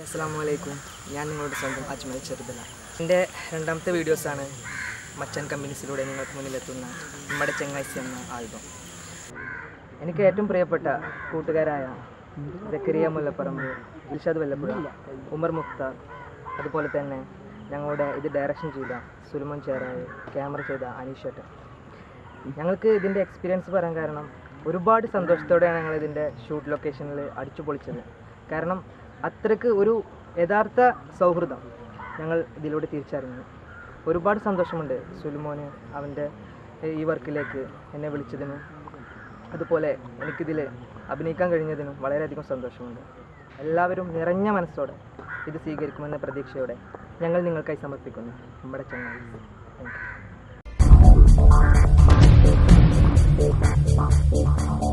അസ്സാം വലൈക്കും ഞാൻ നിങ്ങളുടെ സ്വന്തം അജ്മൽ ചെറുതല എൻ്റെ രണ്ടാമത്തെ വീഡിയോസാണ് മച്ചൻ കമ്പനീസിലൂടെ നിങ്ങൾക്ക് മുന്നിലെത്തുന്ന നമ്മുടെ ചെങ്ങാഴ്ച എന്ന ആൽബം എനിക്ക് ഏറ്റവും പ്രിയപ്പെട്ട കൂട്ടുകാരായ ജക്കരിയ മുല്ലപ്പറമ്പ് ഇൽഷാദ് വല്ലപ്പുഴ ഉമർ മുഖ്താർ അതുപോലെ തന്നെ ഞങ്ങളുടെ ഇത് ഡയറക്ഷൻ ചെയ്ത സുലമൻ ചേറായി ക്യാമറ ചെയ്ത അനീഷേട്ടൻ ഞങ്ങൾക്ക് ഇതിൻ്റെ എക്സ്പീരിയൻസ് പറയാൻ കാരണം ഒരുപാട് സന്തോഷത്തോടെയാണ് ഞങ്ങൾ ഇതിൻ്റെ ഷൂട്ട് ലൊക്കേഷനിൽ അടിച്ചു പൊളിച്ചത് കാരണം അത്രയ്ക്ക് ഒരു യഥാർത്ഥ സൗഹൃദം ഞങ്ങൾ ഇതിലൂടെ തിരിച്ചറിഞ്ഞു ഒരുപാട് സന്തോഷമുണ്ട് സുലുമോന് അവൻ്റെ ഈ വർക്കിലേക്ക് എന്നെ വിളിച്ചതിനും അതുപോലെ എനിക്കിതിൽ അഭിനയിക്കാൻ കഴിഞ്ഞതിനും വളരെയധികം സന്തോഷമുണ്ട് എല്ലാവരും നിറഞ്ഞ മനസ്സോടെ ഇത് സ്വീകരിക്കുമെന്ന പ്രതീക്ഷയോടെ ഞങ്ങൾ നിങ്ങൾക്കായി സമർപ്പിക്കുന്നു നമ്മുടെ ചങ്ങായി താങ്ക് യു